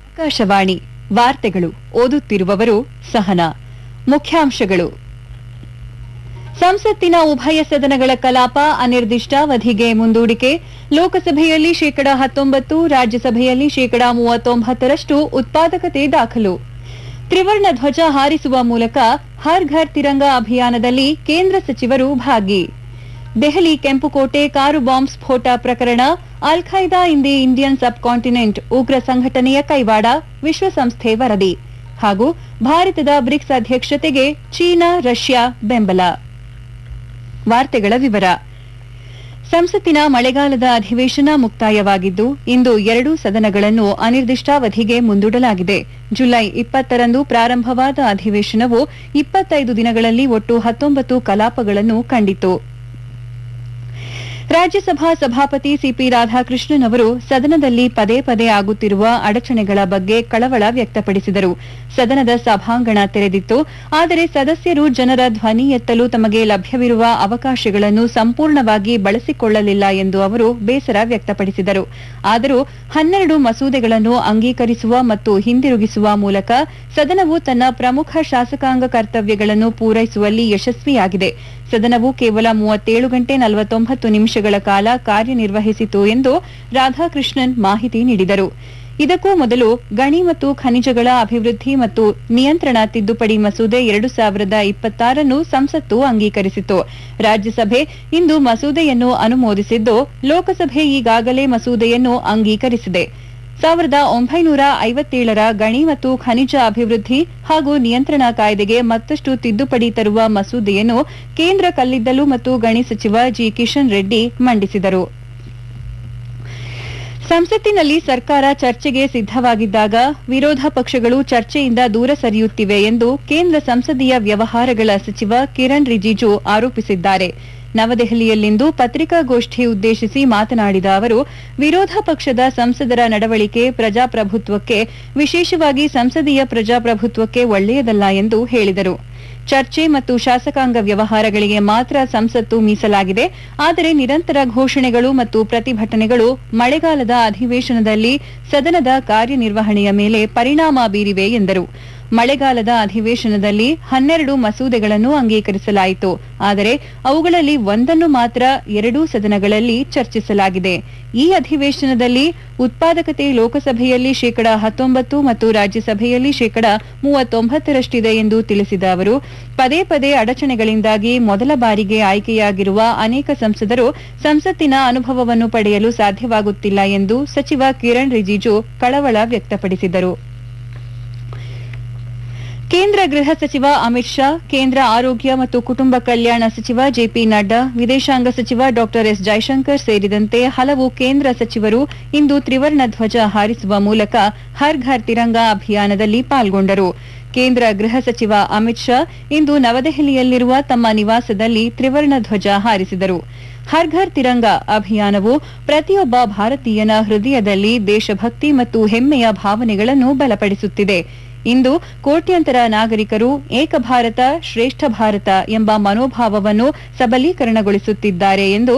ಆಕಾಶವಾಣಿ ವಾರ್ತೆಗಳು ಓದುತ್ತಿರುವವರು ಸಹನಾ ಮುಖ್ಯಾಂಶಗಳು ಸಂಸತ್ತಿನ ಉಭಯ ಸದನಗಳ ಕಲಾಪ ಅನಿರ್ದಿಷ್ಟಾವಧಿಗೆ ಮುಂದೂಡಿಕೆ ಲೋಕಸಭೆಯಲ್ಲಿ ಶೇಕಡಾ ಹತ್ತೊಂಬತ್ತು ರಾಜ್ಯಸಭೆಯಲ್ಲಿ ಶೇಕಡಾ ಮೂವತ್ತೊಂಬತ್ತರಷ್ಟು ಉತ್ಪಾದಕತೆ ದಾಖಲು ತ್ರಿವರ್ಣ ಧ್ವಜ ಹಾರಿಸುವ ಮೂಲಕ ಹರ್ ಘರ್ ತಿರಂಗ ಅಭಿಯಾನದಲ್ಲಿ ಕೇಂದ್ರ ಸಚಿವರು ಭಾಗಿ ದೆಹಲಿ ಕೆಂಪುಕೋಟೆ ಕಾರು ಬಾಂಬ್ ಸ್ಫೋಟ ಪ್ರಕರಣ Al Qaeda in the Indian subcontinent ಉಗ್ರ ಸಂಘಟನೆಯ ಕೈವಾಡ ವಿಶ್ವಸಂಸ್ಥೆ ವರದಿ ಹಾಗೂ ಭಾರತದ ಬ್ರಿಕ್ಸ್ ಅಧ್ಯಕ್ಷತೆಗೆ ಚೀನಾ ರಷ್ಯಾ ಬೆಂಬಲ ವಾರ್ತೆಗಳ ವಿವರ ಸಂಸತ್ತಿನ ಮಳೆಗಾಲದ ಅಧಿವೇಶನ ಮುಕ್ತಾಯವಾಗಿದ್ದು ಇಂದು ಎರಡೂ ಸದನಗಳನ್ನು ಅನಿರ್ದಿಷ್ಟಾವಧಿಗೆ ಮುಂದೂಡಲಾಗಿದೆ ಜುಲೈ ಇಪ್ಪತ್ತರಂದು ಪ್ರಾರಂಭವಾದ ಅಧಿವೇಶನವು ಇಪ್ಪತ್ತೈದು ದಿನಗಳಲ್ಲಿ ಒಟ್ಟು ಹತ್ತೊಂಬತ್ತು ಕಲಾಪಗಳನ್ನು ಕಂಡಿತು ರಾಜ್ಯಸಭಾ ಸಭಾಪತಿ ಸಿಪಿ ರಾಧಾಕೃಷ್ಣನ್ ಅವರು ಸದನದಲ್ಲಿ ಪದೇ ಪದೇ ಆಗುತ್ತಿರುವ ಅಡಚಣೆಗಳ ಬಗ್ಗೆ ಕಳವಳ ವ್ಯಕ್ತಪಡಿಸಿದರು ಸದನದ ಸಭಾಂಗಣ ತೆರೆದಿತ್ತು ಆದರೆ ಸದಸ್ಯರು ಜನರ ಧ್ವನಿ ಎತ್ತಲು ತಮಗೆ ಲಭ್ಯವಿರುವ ಅವಕಾಶಗಳನ್ನು ಸಂಪೂರ್ಣವಾಗಿ ಬಳಸಿಕೊಳ್ಳಲಿಲ್ಲ ಎಂದು ಅವರು ಬೇಸರ ವ್ಯಕ್ತಪಡಿಸಿದರು ಆದರೂ ಹನ್ನೆರಡು ಮಸೂದೆಗಳನ್ನು ಅಂಗೀಕರಿಸುವ ಮತ್ತು ಹಿಂದಿರುಗಿಸುವ ಮೂಲಕ ಸದನವು ತನ್ನ ಪ್ರಮುಖ ಶಾಸಕಾಂಗ ಕರ್ತವ್ಯಗಳನ್ನು ಪೂರೈಸುವಲ್ಲಿ ಯಶಸ್ವಿಯಾಗಿದೆ ಸದನವು ಕೇವಲ ಮೂವತ್ತೇಳು ಗಂಟೆ ನಲವತ್ತೊಂಬತ್ತು ನಿಮಿಷಗಳ ಕಾಲ ಕಾರ್ಯನಿರ್ವಹಿಸಿತು ಎಂದು ರಾಧಾಕೃಷ್ಣನ್ ಮಾಹಿತಿ ನೀಡಿದರು ಇದಕ್ಕೂ ಮೊದಲು ಗಣಿ ಮತ್ತು ಖನಿಜಗಳ ಅಭಿವೃದ್ಧಿ ಮತ್ತು ನಿಯಂತ್ರಣ ತಿದ್ದುಪಡಿ ಮಸೂದೆ ಎರಡು ಸಾವಿರದ ಇಪ್ಪತ್ತಾರನ್ನು ಸಂಸತ್ತು ಅಂಗೀಕರಿಸಿತು ರಾಜ್ಯಸಭೆ ಇಂದು ಮಸೂದೆಯನ್ನು ಅನುಮೋದಿಸಿದ್ದು ಲೋಕಸಭೆ ಈಗಾಗಲೇ ಮಸೂದೆಯನ್ನು ಅಂಗೀಕರಿಸಿದೆ ಸಾವಿರದ ಒಂಬೈನೂರ ಐವತ್ತೇಳರ ಗಣಿ ಮತ್ತು ಖನಿಜ ಅಭಿವೃದ್ಧಿ ಹಾಗೂ ನಿಯಂತ್ರಣ ಕಾಯ್ದೆಗೆ ಮತ್ತಷ್ಟು ತಿದ್ದುಪಡಿ ತರುವ ಮಸೂದೆಯನ್ನು ಕೇಂದ್ರ ಕಲ್ಲಿದ್ದಲು ಮತ್ತು ಗಣಿ ಸಚಿವ ಜಿ ಕಿಶನ್ ರೆಡ್ಡಿ ಮಂಡಿಸಿದರು ಸಂಸತ್ತಿನಲ್ಲಿ ಸರ್ಕಾರ ಚರ್ಚೆಗೆ ಸಿದ್ದವಾಗಿದ್ದಾಗ ವಿರೋಧ ಪಕ್ಷಗಳು ಚರ್ಚೆಯಿಂದ ದೂರ ಸರಿಯುತ್ತಿವೆ ಎಂದು ಕೇಂದ್ರ ಸಂಸದೀಯ ವ್ಯವಹಾರಗಳ ಸಚಿವ ಕಿರಣ್ ರಿಜಿಜು ಆರೋಪಿಸಿದ್ದಾರೆ ನವದೆಹಲಿಯಲ್ಲಿಂದು ಪತ್ರಿಕಾಗೋಷ್ಠಿ ಉದ್ದೇಶಿಸಿ ಮಾತನಾಡಿದ ಅವರು ವಿರೋಧ ಪಕ್ಷದ ಸಂಸದರ ನಡವಳಿಕೆ ಪ್ರಜಾಪ್ರಭುತ್ವಕ್ಕೆ ವಿಶೇಷವಾಗಿ ಸಂಸದೀಯ ಪ್ರಜಾಪ್ರಭುತ್ವಕ್ಕೆ ಒಳ್ಳೆಯದಲ್ಲ ಎಂದು ಹೇಳಿದರು ಚರ್ಚೆ ಮತ್ತು ಶಾಸಕಾಂಗ ವ್ಯವಹಾರಗಳಿಗೆ ಮಾತ್ರ ಸಂಸತ್ತು ಮೀಸಲಾಗಿದೆ ಆದರೆ ನಿರಂತರ ಘೋಷಣೆಗಳು ಮತ್ತು ಪ್ರತಿಭಟನೆಗಳು ಮಳೆಗಾಲದ ಅಧಿವೇಶನದಲ್ಲಿ ಸದನದ ಕಾರ್ಯನಿರ್ವಹಣೆಯ ಮೇಲೆ ಪರಿಣಾಮ ಬೀರಿವೆ ಎಂದರು ಮಳೆಗಾಲದ ಅಧಿವೇಶನದಲ್ಲಿ ಹನ್ನೆರಡು ಮಸೂದೆಗಳನ್ನು ಅಂಗೀಕರಿಸಲಾಯಿತು ಆದರೆ ಅವುಗಳಲ್ಲಿ ಒಂದನ್ನು ಮಾತ್ರ ಎರಡೂ ಸದನಗಳಲ್ಲಿ ಚರ್ಚಿಸಲಾಗಿದೆ ಈ ಅಧಿವೇಶನದಲ್ಲಿ ಉತ್ಪಾದಕತೆ ಲೋಕಸಭೆಯಲ್ಲಿ ಶೇಕಡಾ ಹತ್ತೊಂಬತ್ತು ಮತ್ತು ರಾಜ್ಯಸಭೆಯಲ್ಲಿ ಶೇಕಡಾ ಮೂವತ್ತೊಂಬತ್ತರಷ್ಟಿದೆ ಎಂದು ತಿಳಿಸಿದ ಅವರು ಪದೇ ಪದೇ ಅಡಚಣೆಗಳಿಂದಾಗಿ ಮೊದಲ ಬಾರಿಗೆ ಆಯ್ಕೆಯಾಗಿರುವ ಅನೇಕ ಸಂಸದರು ಸಂಸತ್ತಿನ ಅನುಭವವನ್ನು ಪಡೆಯಲು ಸಾಧ್ಯವಾಗುತ್ತಿಲ್ಲ ಎಂದು ಸಚಿವ ಕಿರಣ್ ರಿಜಿಜು ಕಳವಳ ವ್ಯಕ್ತಪಡಿಸಿದರು ಕೇಂದ್ರ ಗೃಹ ಸಚಿವ ಅಮಿತ್ ಶಾ ಕೇಂದ್ರ ಆರೋಗ್ಯ ಮತ್ತು ಕುಟುಂಬ ಕಲ್ಯಾಣ ಸಚಿವ ಜೆಪಿ ನಡ್ಡಾ ವಿದೇಶಾಂಗ ಸಚಿವ ಡಾ ಎಸ್ ಜೈಶಂಕರ್ ಸೇರಿದಂತೆ ಹಲವು ಕೇಂದ್ರ ಸಚಿವರು ಇಂದು ತ್ರಿವರ್ಣ ಧ್ವಜ ಹಾರಿಸುವ ಮೂಲಕ ಹರ್ ಘರ್ ತಿರಂಗ ಅಭಿಯಾನದಲ್ಲಿ ಪಾಲ್ಗೊಂಡರು ಕೇಂದ್ರ ಗೃಹ ಸಚಿವ ಅಮಿತ್ ಶಾ ಇಂದು ನವದೆಹಲಿಯಲ್ಲಿರುವ ತಮ್ಮ ನಿವಾಸದಲ್ಲಿ ತ್ರಿವರ್ಣ ಧ್ವಜ ಹಾರಿಸಿದರು ಹರ್ ಘರ್ ತಿರಂಗ ಅಭಿಯಾನವು ಪ್ರತಿಯೊಬ್ಬ ಭಾರತೀಯನ ಹೃದಯದಲ್ಲಿ ದೇಶಭಕ್ತಿ ಮತ್ತು ಹೆಮ್ಮೆಯ ಭಾವನೆಗಳನ್ನು ಬಲಪಡಿಸುತ್ತಿದೆ ಇಂದು ಕೋಟ್ಯಂತರ ನಾಗರಿಕರು ಏಕ ಭಾರತ ಶ್ರೇಷ್ಠ ಭಾರತ ಎಂಬ ಮನೋಭಾವವನ್ನು ಸಬಲೀಕರಣಗೊಳಿಸುತ್ತಿದ್ದಾರೆ ಎಂದು